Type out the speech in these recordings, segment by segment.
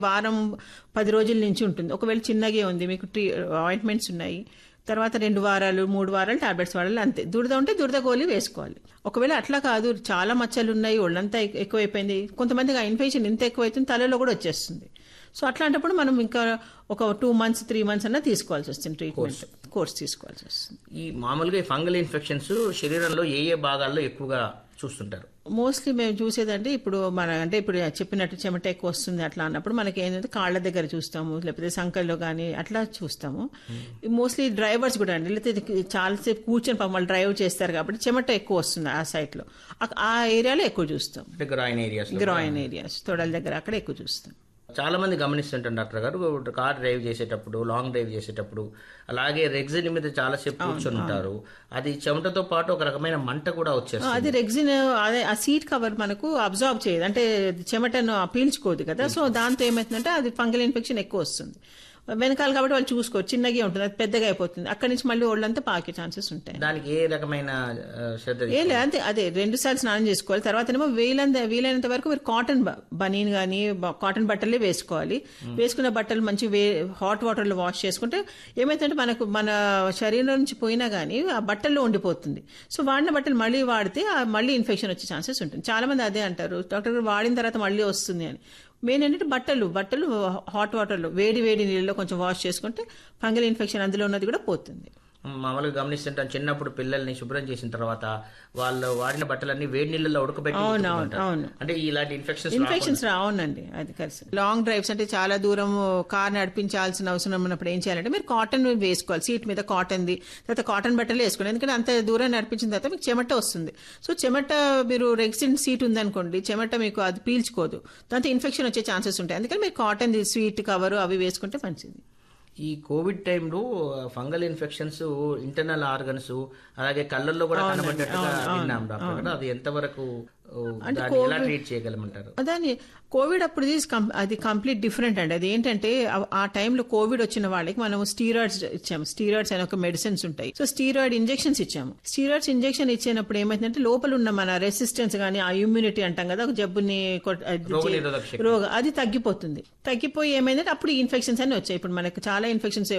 వారం పది రోజుల నుంచి ఉంటుంది ఒకవేళ చిన్నగే ఉంది మీకు ట్రీ ఆయింట్మెంట్స్ ఉన్నాయి తర్వాత రెండు వారాలు మూడు వారాలు టాబ్లెట్స్ వాడాలి అంతే దురద ఉంటే దురద గోళీ వేసుకోవాలి ఒకవేళ అట్లా కాదు చాలా మచ్చలు ఉన్నాయి ఒళ్ళంతా ఎక్- ఎక్కువైపోయింది కొంతమందికి ఆ ఇన్ఫెక్షన్ ఇంత ఎక్కువైతుంది తలలో కూడా వచ్చేస్తుంది సో అట్లాంటప్పుడు మనం ఇంకా ఒక టూ మంత్స్ త్రీ మంత్స్ అన్నా తీసుకోవాల్సి వస్తుంది ట్రీట్మెంట్ కోర్స్ తీసుకోవాల్సి వస్తుంది ఈ మామూలుగా ఈ ఫంగల్ ఇన్ఫెక్షన్స్ శరీరంలో ఏ ఏ భాగాల్లో ఎక్కువగా చూస్తుంటారు మోస్ట్లీ మేము చూసేదంటే ఇప్పుడు మన అంటే ఇప్పుడు చెప్పినట్టు చెమట ఎక్కువ వస్తుంది అట్లా అన్నప్పుడు మనకి ఏంటంటే కాళ్ళ దగ్గర చూస్తాము లేకపోతే సంకల్లో కానీ అట్లా చూస్తాము మోస్ట్లీ డ్రైవర్స్ కూడా అండి లేకపోతే ఇది చాలాసేపు కూర్చొని పాపం వాళ్ళు డ్రైవ్ చేస్తారు కాబట్టి చెమట ఎక్కువ వస్తుంది ఆ సైట్ లో ఆ- ఆ ఏరియాలో ఎక్కువ చూస్తాం అంటే గ్రాయిన్ ఏరియాస్ గ్రాయిన్ ఏరియాస్ తొడల దగ్గర అక్కడ ఎక్కువ చూస్తాం చాలా మంది గమనిస్తుంటారు డాక్టర్ గారు కార్ డ్రైవ్ చేసేటప్పుడు లాంగ్ డ్రైవ్ చేసేటప్పుడు అలాగే రెగ్జిన్ మీద చాలాసేపు కూర్చొని ఉంటారు అది చెమటతో పాటు ఒక రకమైన మంట కూడా వచ్చేస్తుంది అది రెగ్జిన్ అదే ఆ సీట్ కవర్ మనకు అబ్జార్బ్ చేయదు అంటే చెమటను పీల్చుకోదు కదా సో దాంతో ఏమవుతుందంటే అది ఫంగల్ ఇన్ఫెక్షన్ ఎక్కువ వస్తుంది వెనకాల కాబట్టి వాళ్ళు చూసుకోరు చిన్నగా ఉంటుంది అది పెద్దగా అయిపోతుంది అక్కడి నుంచి మళ్ళీ ఒళ్ళంతా పాకే ఛాన్సెస్ ఉంటాయి దానికి ఏ రకమైన ఆ, శ్రద్ధ ఏం లేదు అంతే అదే రెండు సార్లు స్నానం చేసుకోవాలి తర్వాత ఏమో వీలంత వీలైనంత వరకు మీరు కాటన్ బ- బనీన్ కానీ కాటన్ బట్టలే వేసుకోవాలి వేసుకున్న బట్టలు మంచి వే హాట్ వాటర్లో వాష్ చేసుకుంటే ఏమైతుందంటే మనకు మన శరీరం నుంచి పోయినా కానీ ఆ బట్టల్లో ఉండిపోతుంది సో వాడిన బట్టలు మళ్ళీ వాడితే ఆ మళ్ళీ ఇన్ఫెక్షన్ వచ్చే ఛాన్సెస్ ఉంటుంది చాలా మంది అదే అంటారు డాక్టర్ గారు వాడిన తర్వాత మళ్ళీ వస్తుంది అని మెయిన్ ఏంటంటే బట్టలు బట్టలు హాట్ వాటర్లో వేడి వేడి నీళ్ళలో కొంచెం వాష్ చేసుకుంటే ఫంగల్ ఇన్ఫెక్షన్ అందులో ఉన్నది కూడా పోతుంది మామూలుగా గమనిస్తుంటాం చిన్నప్పుడు పిల్లల్ని శుభ్రం చేసిన తర్వాత వాళ్ళు వాడిన బట్టలన్నీ వేడి నీళ్ళలో ఉడకబెట్టి అవును, ఉతుకుతుంటారు. అవును. అంటే ఇలాంటి ఇన్ఫెక్షన్స్ ఇన్ఫెక్షన్స్ రావునండి అది కలిసి లాంగ్ డ్రైవ్స్ అంటే చాలా దూరం కార్ నడిపించాల్సిన అవసరం ఉన్నప్పుడు ఏం చేయాలంటే మీరు కాటన్ వేసుకోవాలి సీట్ మీద కాటన్ ది తర్వాత కాటన్ బట్టలు వేసుకోవాలి ఎందుకంటే అంత దూరం నడిపించిన తర్వాత మీకు చెమట వస్తుంది సో చెమట మీరు రెగ్సిన్ సీట్ ఉందనుకోండి చెమట మీకు అది పీల్చుకోదు దాంతో ఇన్ఫెక్షన్ వచ్చే ఛాన్సెస్ ఉంటాయి అందుకని మీరు కాటన్ ది స్వీట్ కవర్ అవి వేసుకుంటే మంచిది ఈ కోవిడ్ టైంలో ఫంగల్ ఇన్ఫెక్షన్స్ ఇంటర్నల్ ఆర్గన్స్ అలాగే కళ్ళల్లో కూడా కనబడ్డట్టుగా విన్నాం డాక్టర్ గారు అది ఎంతవరకు ఓ, దాన్ని ఎలా ట్రీట్ చేయగలమంటారు దాని కోవిడ్ అప్పుడు ఇది కం- అది కంప్లీట్ డిఫరెంట్ అండి అది ఏంటంటే ఆ- ఆ టైంలో కోవిడ్ వచ్చిన వాళ్ళకి మనం స్టీరాయిడ్స్ ఇచ్చాము స్టీరాయిడ్స్ అనే ఒక మెడిసిన్స్ ఉంటాయి సో స్టీరాయిడ్ ఇంజెక్షన్స్ ఇచ్చాము స్టీరాయిడ్స్ ఇంజెక్షన్ ఇచ్చినప్పుడు ఏమైందంటే లోపల ఉన్న మన రెసిస్టెన్స్ కానీ ఆ ఇమ్యూనిటీ అంటాం కదా ఒక జబ్బుని కొట్- అది రోగ చే- నిరోధక శక్తి. రోగ అది తగ్గిపోతుంది తగ్గిపోయి ఏమైందంటే అప్పుడు ఇన్ఫెక్షన్స్ అన్ని వచ్చాయి ఇప్పుడు మనకు చాలా ఇన్ఫెక్షన్స్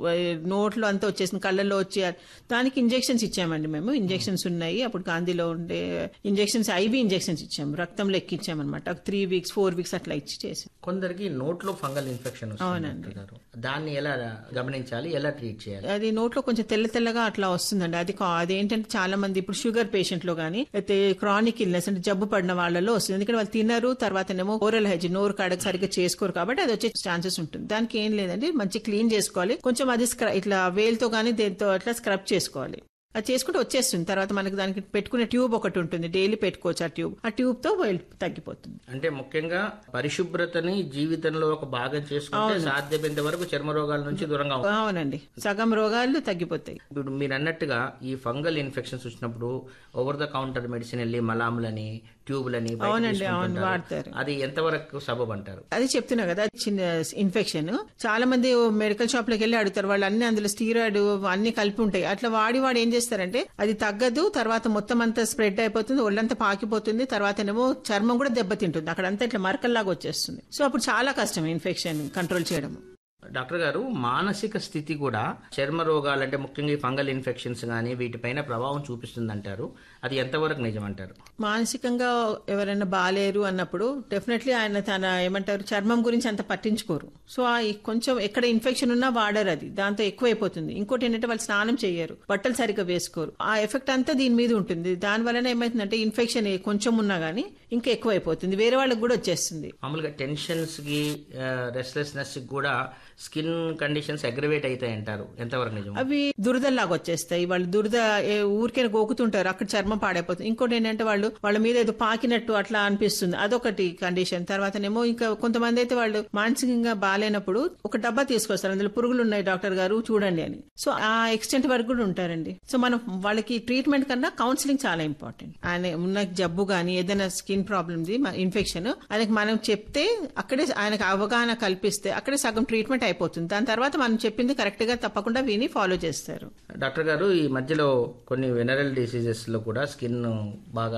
నోట్లో అంతా వచ్చేసింది కళ్ళల్లో వచ్చి దానికి ఇంజెక్షన్స్ ఇచ్చామండి మేము ఇంజెక్షన్స్ ఉన్నాయి అప్పుడు గాంధీలో ఉండే ఇంజెక్షన్స్ ఐవి ఇంజెక్షన్స్ ఇచ్చాము రక్తంలో ఎక్కించామన్నమాట ఒక త్రీ వీక్స్ ఫోర్ వీక్స్ అట్లా ఇచ్చి చేసి కొందరికి నోట్లో ఫంగల్ ఇన్ఫెక్షన్ వస్తుంది డాక్టర్ గారు దాన్ని ఎలా గమనించాలి ఎలా ట్రీట్ చేయాలి అది నోట్లో కొంచెం తెల్ల తెల్లగా అట్లా వస్తుందండి అది కా- అదేంటంటే చాలా మంది ఇప్పుడు షుగర్ పేషెంట్ లో గానీ అయితే క్రానిక్ ఇల్నెస్ అంటే జబ్బు పడిన వాళ్ళలో వస్తుంది ఎందుకంటే వాళ్ళు తినరు తర్వాతనేమో ఓరల్ హైజీన్ నోరు కడగ సరిగ్గా చేసుకోరు కాబట్టి అది వచ్చే ఛాన్సెస్ ఉంటుంది దానికి ఏం లేదండి మంచి క్లీన్ చేసుకోవాలి కొంచెం అది స్క్ర- ఇట్లా వేలుతో కానీ దేంతో అట్లా స్క్రబ్ చేసుకోవాలి అది చేసుకుంటే వచ్చేస్తుంది తర్వాత మనకి దానికి పెట్టుకునే ట్యూబ్ ఒకటి ఉంటుంది డైలీ పెట్టుకోవచ్చు ఆ ట్యూబ్ ఆ ట్యూబ్ తో వేలు తగ్గిపోతుంది అంటే ముఖ్యంగా పరిశుభ్రతని జీవితంలో ఒక భాగం చేసుకుంటే సాధ్యమైనంత వరకు చర్మ రోగాల నుంచి దూరంగా ఉంటాం. అవునండి సగం రోగాలు తగ్గిపోతాయి ఇప్పుడు మీరు అన్నట్టుగా ఈ ఫంగల్ ఇన్ఫెక్షన్స్ వచ్చినప్పుడు ఓవర్ ద కౌంటర్ మెడిసిన్ వెళ్ళి మలాములని ట్యూబ్లని బయట అవునండి, అవును, తీసుకుంటుంటారు. వాడతారు. అది ఎంతవరకు సబబ్ అంటారు అది చెప్తున్నా కదా చిన్న ఇన్ఫెక్షన్ చాలా మంది మెడికల్ షాప్ లోకి వెళ్ళి అడుగుతారు వాళ్ళు అన్ని అందులో స్టీరాయిడ్ అన్ని కలిపి ఉంటాయి అట్లా వాడి వాడు ఏం చేస్తారంటే అది తగ్గదు తర్వాత మొత్తం అంతా స్ప్రెడ్ అయిపోతుంది ఒళ్ళంతా పాకిపోతుంది తర్వాత ఏమో చర్మం కూడా దెబ్బతింటుంది అక్కడంతా ఇట్లా మరకల్లాగా వచ్చేస్తుంది సో అప్పుడు చాలా కష్టం ఇన్ఫెక్షన్ కంట్రోల్ చేయడం డాక్టర్ గారు మానసిక స్థితి కూడా చర్మ రోగాలు అంటే ముఖ్యంగా ఈ ఫంగల్ ఇన్ఫెక్షన్స్ కానీ వీటిపైన ప్రభావం చూపిస్తుంది అంటారు అది ఎంతవరకు నిజం అంటారు మానసికంగా ఎవరైనా బాలేరు అన్నప్పుడు డెఫినెట్లీ ఆయన తన ఏమంటారు చర్మం గురించి అంత పట్టించుకోరు సో ఆ ఈ కొంచెం ఎక్కడ ఇన్ఫెక్షన్ ఉన్నా వాడరు అది దాంతో ఎక్కువైపోతుంది ఇంకోటి ఏంటంటే వాళ్ళు స్నానం చేయరు బట్టలు సరిగ్గా వేసుకోరు ఆ ఎఫెక్ట్ అంతా దీని మీద ఉంటుంది దాని వలన ఏమైతుందంటే ఇన్ఫెక్షన్ కొంచెం ఉన్నా గానీ ఇంకా ఎక్కువైపోతుంది వేరే వాళ్ళకి కూడా వచ్చేస్తుంది మామూలుగా టెన్షన్స్ కి రెస్ట్లెస్నెస్ కి కూడా స్కిన్ కండిషన్స్ అగ్రవేట్ అవుతాయి అంటారు ఎంతవరకు నిజం అవి దురదల్లాగా వచ్చేస్తాయి వాళ్ళు దురద ఏ ఊరికే గోకుతుంటారు అక్కడ చర్మం పాడైపోతుంది ఇంకోటి ఏంటంటే వాళ్ళు వాళ్ళ మీద ఏదో పాకినట్టు అట్లా అనిపిస్తుంది అదొకటి కండిషన్ తర్వాతనేమో ఇంకా కొంతమంది అయితే వాళ్ళు మానసికంగా బాగాలేనప్పుడు ఒక డబ్బా తీసుకొస్తారు అందులో పురుగులు ఉన్నాయి డాక్టర్ గారు చూడండి అని సో ఆ ఎక్స్టెంట్ వరకు కూడా ఉంటారండి సో మనం వాళ్ళకి ట్రీట్మెంట్ కన్నా కౌన్సిలింగ్ చాలా ఇంపార్టెంట్ ఆయన ఉన్న జబ్బు గానీ ఏదైనా స్కిన్ ప్రాబ్లమ్ ఇన్ఫెక్షన్ ఆయనకి మనం చెప్తే అక్కడే ఆయనకు అవగాహన కల్పిస్తే అక్కడే సగం ట్రీట్మెంట్ అయిపోతుంది దాని తర్వాత మనం చెప్పింది కరెక్ట్ గా తప్పకుండా విని ఫాలో చేస్తారు డాక్టర్ గారు ఈ మధ్యలో కొన్ని వెనరల్ డిసీజెస్ లో కూడా స్కిన్ బాగా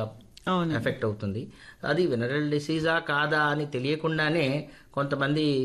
అవును ఎఫెక్ట్ అవుతుంది అది వెనరల్ డిసీజా కాదా అని తెలియకుండానే కొంతమంది